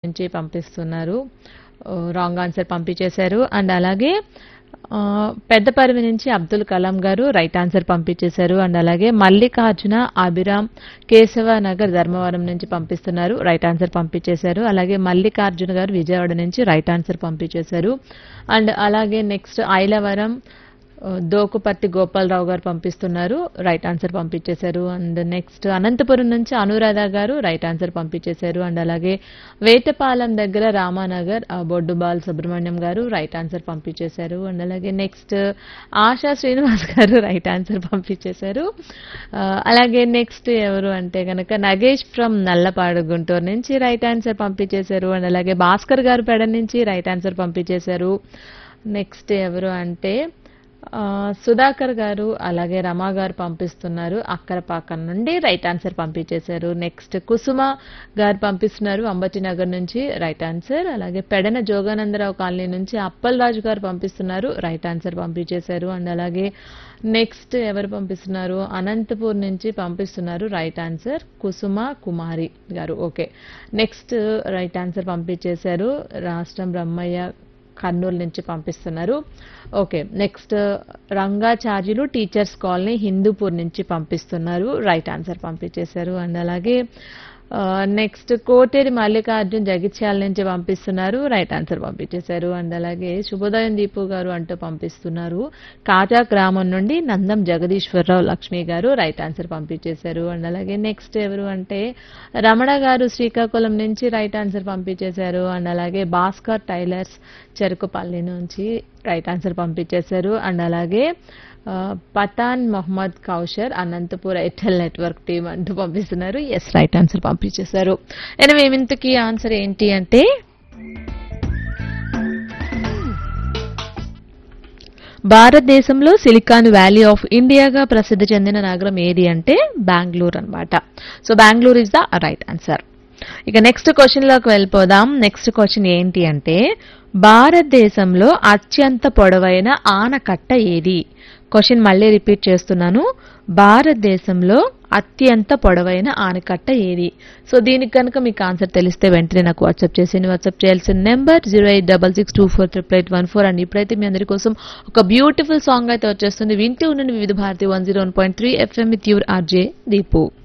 నుంచి పంపిస్తున్నారు wrong answer పంపించేశారు అండ్ అలాగే ఆ, పెద్దపరివి నుంచి అబ్దుల్ కలాం గారు రైట్ ఆన్సర్ పంపించేశారు అండ్ అలాగే మల్లికార్జున అభిరామ్ కేశవ నగర్ ధర్మవరం నుంచి పంపిస్తున్నారు రైట్ ఆన్సర్ పంపించేశారు అలాగే మల్లికార్జున గారు విజయవాడ నుంచి రైట్ ఆన్సర్ పంపించేశారు అండ్ అలాగే నెక్స్ట్ ఐలవరం ఆ, దోకుపర్తి గోపాలరావు గారు పంపిస్తున్నారు రైట్ ఆన్సర్ పంపించేశారు అండ్ నెక్స్ట్ అనంతపురం నుంచి అనురాధ గారు రైట్ ఆన్సర్ పంపించేశారు అండ్ అలాగే వేటపాలెం దగ్గర రామానగర్ ఆ, బొడ్డుబాల్ సుబ్రహ్మణ్యం గారు రైట్ ఆన్సర్ పంపించేశారు అండ్ అలాగే నెక్స్ట్ ఆశా శ్రీనివాస్ గారు రైట్ ఆన్సర్ పంపించేశారు ఆ, అలాగే నెక్స్ట్ ఎవరు అంటే కనుక నగేష్ ఫ్రమ్ నల్లపాడు గుంటూరు నుంచి రైట్ ఆన్సర్ పంపించేశారు అండ్ అలాగే భాస్కర్ గారు పెడ నుంచి రైట్ ఆన్సర్ పంపించేశారు నెక్స్ట్ ఎవరు అంటే ఆ, సుధాకర్ గారు అలాగే రమా గారు పంపిస్తున్నారు అక్కరపాకం నుండి రైట్ ఆన్సర్ పంపించేశారు నెక్స్ట్ కుసుమ గారు పంపిస్తున్నారు అంబటి నగర్ నుంచి రైట్ ఆన్సర్ అలాగే పెడన జోగానందరావు కాలనీ నుంచి అప్పల్ రాజు గారు పంపిస్తున్నారు రైట్ ఆన్సర్ పంపించేశారు అండ్ అలాగే నెక్స్ట్ ఎవరు పంపిస్తున్నారు అనంతపూర్ నుంచి పంపిస్తున్నారు రైట్ ఆన్సర్ కుసుమ కుమారి గారు ఓకే నెక్స్ట్ రైట్ ఆన్సర్ పంపించేశారు రాష్ట్రం బ్రహ్మయ్య కర్నూలు నుంచి పంపిస్తున్నారు okay next Rangacharyulu teachers colony Hindupur నుంచి పంపిస్తున్నారు రైట్ ఆన్సర్ పంపించేశారు అండ్ అలాగే నెక్స్ట్ కోటేరి మల్లికార్జున్ జగిత్యాల నుంచి పంపిస్తున్నారు రైట్ ఆన్సర్ పంపించేశారు అండ్ అలాగే శుభోదయం దీపు గారు అంటూ పంపిస్తున్నారు కాజా గ్రామం నుండి నందం జగదీశ్వరరావు లక్ష్మి గారు రైట్ ఆన్సర్ పంపించేశారు అండ్ అలాగే నెక్స్ట్ ఎవరు అంటే రమణ గారు శ్రీకాకుళం నుంచి రైట్ ఆన్సర్ పంపించేశారు అండ్ అలాగే భాస్కర్ టైలర్స్ చెరుకుపల్లి నుంచి రైట్ ఆన్సర్ పంపించేశారు అండ్ అలాగే ఆ, Pathan Mohammed Kausar Anantapur Airtel network team అంటూ పంపిస్తున్నారు ఎస్ రైట్ ఆన్సర్ పంపించేశారు ఎనివే ఇంతకీ ఆన్సర్ ఏంటి అంటే భారతదేశంలో సిలికాన్ వ్యాలీ ఆఫ్ ఇండియాగా ప్రసిద్ధి చెందిన నగరం ఏది అంటే బెంగళూరు అన్నమాట so Bengaluru is the right answer ఇక నెక్స్ట్ క్వశ్చన్ లోకి వెళ్ళిపోదాం నెక్స్ట్ క్వశ్చన్ ఏంటి అంటే భారతదేశంలో అత్యంత పొడవైన ఆనకట్ట ఏది క్వశ్చన్ మళ్ళీ రిపీట్ చేస్తున్నాను భారతదేశంలో అత్యంత పొడవైన ఆనకట్ట ఏది సో దీనికి కనుక మీకు ఆన్సర్ తెలిస్తే వెంటనే నాకు వాట్సాప్ చేసి వాట్సాప్ చేయాల్సిన number zero eight double six two four triple eight one four and ఇప్పుడైతే మీ అందరి కోసం ఒక బ్యూటిఫుల్ సాంగ్ అయితే వచ్చేస్తుంది వింటూ ఉండండి Vividha Bharati one zero one point three FM with your RJ Deepu